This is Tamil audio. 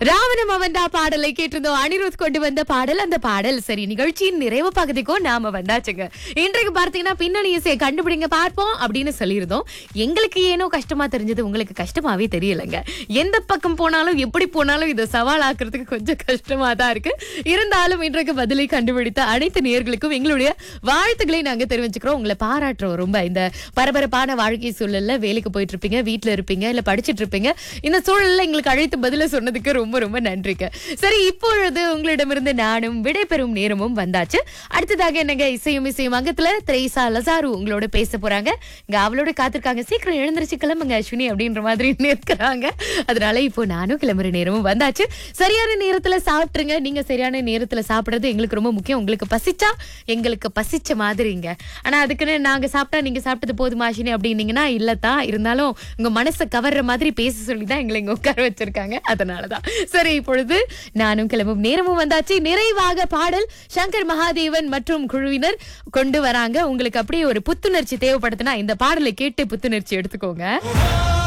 ராவணம் அவன்டா பாடலை கேட்டிருந்தோம் அனிருத் கொண்டு வந்த பாடல் அந்த பாடல் சரி நிகழ்ச்சியின் நிறைவு பகுதிக்கும் நாம வந்தாச்சுங்க இன்றைக்கு பார்த்தீங்கன்னா பின்னணி இசையை கண்டுபிடிங்க பார்ப்போம் அப்படின்னு சொல்லியிருந்தோம் எங்களுக்கு ஏனோ கஷ்டமா தெரிஞ்சது உங்களுக்கு கஷ்டமாவே தெரியலங்க எந்த பக்கம் போனாலும் எப்படி போனாலும் இதை சவாலாக்குறதுக்கு கொஞ்சம் கஷ்டமா தான் இருக்கு இருந்தாலும் இன்றைக்கு பதிலை கண்டுபிடித்த அனைத்து நேயர்களுக்கும் எங்களுடைய வாழ்த்துக்களை நாங்க தெரிவிச்சுக்கிறோம் உங்களை பாராட்டுறோம் ரொம்ப இந்த பரபரப்பான வாழ்க்கை சூழல்ல வேலைக்கு போயிட்டு இருப்பீங்க வீட்ல இருப்பீங்க இல்ல படிச்சிட்டு இருப்பீங்க இந்த சூழல்ல எங்களுக்கு அழைத்து பதில சொன்னதுக்கு ரொம்ப ரொம்ப நன்றிங்க சரி இப்பொழுது உங்களிடமிருந்து நானும் விடைபெறும் நேரமும் வந்தாச்சு அடுத்ததாக என்னங்க இசையும் இசையும் அங்கத்துல திரேசா லசாரு உங்களோட பேச போறாங்க இங்க அவளோட காத்திருக்காங்க சீக்கிரம் எழுந்திருச்சு கிளம்புங்க அஸ்வினி அப்படின்ற மாதிரி நிற்கிறாங்க அதனால இப்போ நானும் கிளம்புற நேரமும் வந்தாச்சு சரியான நேரத்துல சாப்பிட்டுருங்க நீங்க சரியான நேரத்துல சாப்பிடுறது எங்களுக்கு ரொம்ப முக்கியம் உங்களுக்கு பசிச்சா எங்களுக்கு பசிச்ச மாதிரிங்க ஆனா அதுக்குன்னு நாங்க சாப்பிட்டா நீங்க சாப்பிட்டது போதுமா அஸ்வினி அப்படின்னீங்கன்னா இல்லத்தான் இருந்தாலும் உங்க மனசை கவர்ற மாதிரி பேச சொல்லி தான் எங்களை இங்க உட்கார வச்சிருக்காங்க அதனாலதான் சரி இப்பொழுது நானும் கிளம்பும் நேரமும் வந்தாச்சு நிறைவாக பாடல் சங்கர் மகாதேவன் மற்றும் குழுவினர் கொண்டு வராங்க உங்களுக்கு அப்படியே ஒரு புத்துணர்ச்சி தேவைப்படுதுன்னா இந்த பாடலை கேட்டு புத்துணர்ச்சி எடுத்துக்கோங்க